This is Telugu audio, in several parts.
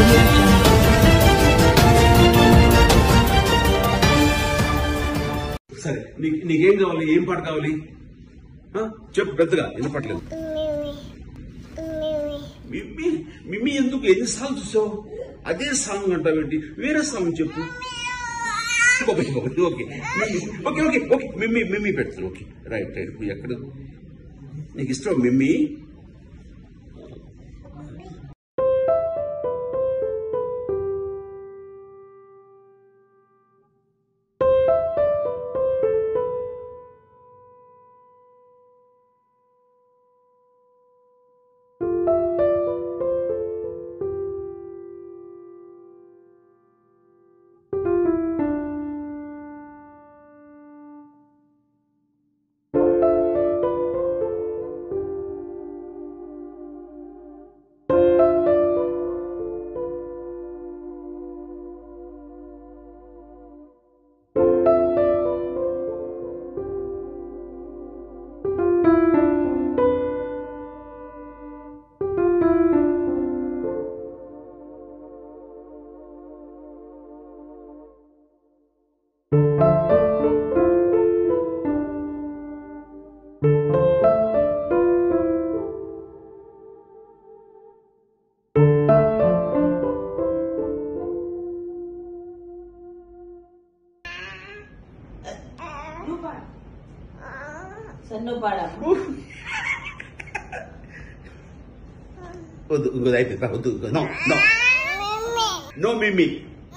సరే నీకు నీకేం కావాలి ఏం పాట కావాలి ఆ? చెప్పు పెద్దగా వినపట్లేదు మిమ్మీ మిమ్మీ ఎందుకు ఎన్నిసార్లు చూసావు అదే సాంగ్ అంటావేంటి వేరే సాంగ్ చెప్పు ఓకే ఓకే ఓకే మిమ్మీ, ఓకే ఓకే ఓకే మిమ్మీ మిమ్మీ పెడతారు ఓకే రైట్ రైట్ ఇప్పుడు ఎక్కడ నీకు ఇష్టం మిమ్మీ నువ్వు పాడు సరే నువ్వు పాడమ్మా వద్దు ఇంకోది అయిపోయింది వద్దు నో నో నో మిమ్మీ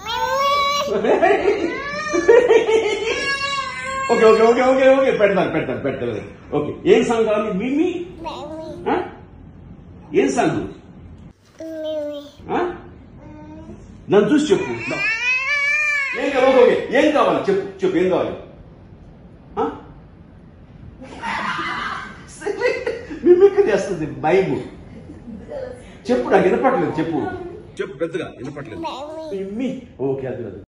okay okay okay okay okay పెడతాను పెడతాను పెడతాను ఓకే ఏం సాంగ్ కావాలి మిమ్మీ ఆ? ఏం సాంగ్ ఆ? నన్ను చూసి చెప్పు No. ఏం కావాలి ఓకే ఓకే ఏం కావాలి చెప్పు చెప్పు ఏం కావాలి ఆ? మిమిక్రీ చేస్తుంది భయము చెప్పు నాకు వినపట్లేదు చెప్పు చెప్పు పెద్దగా వినపట్లేదు మిమ్మీ ఓకే అది అది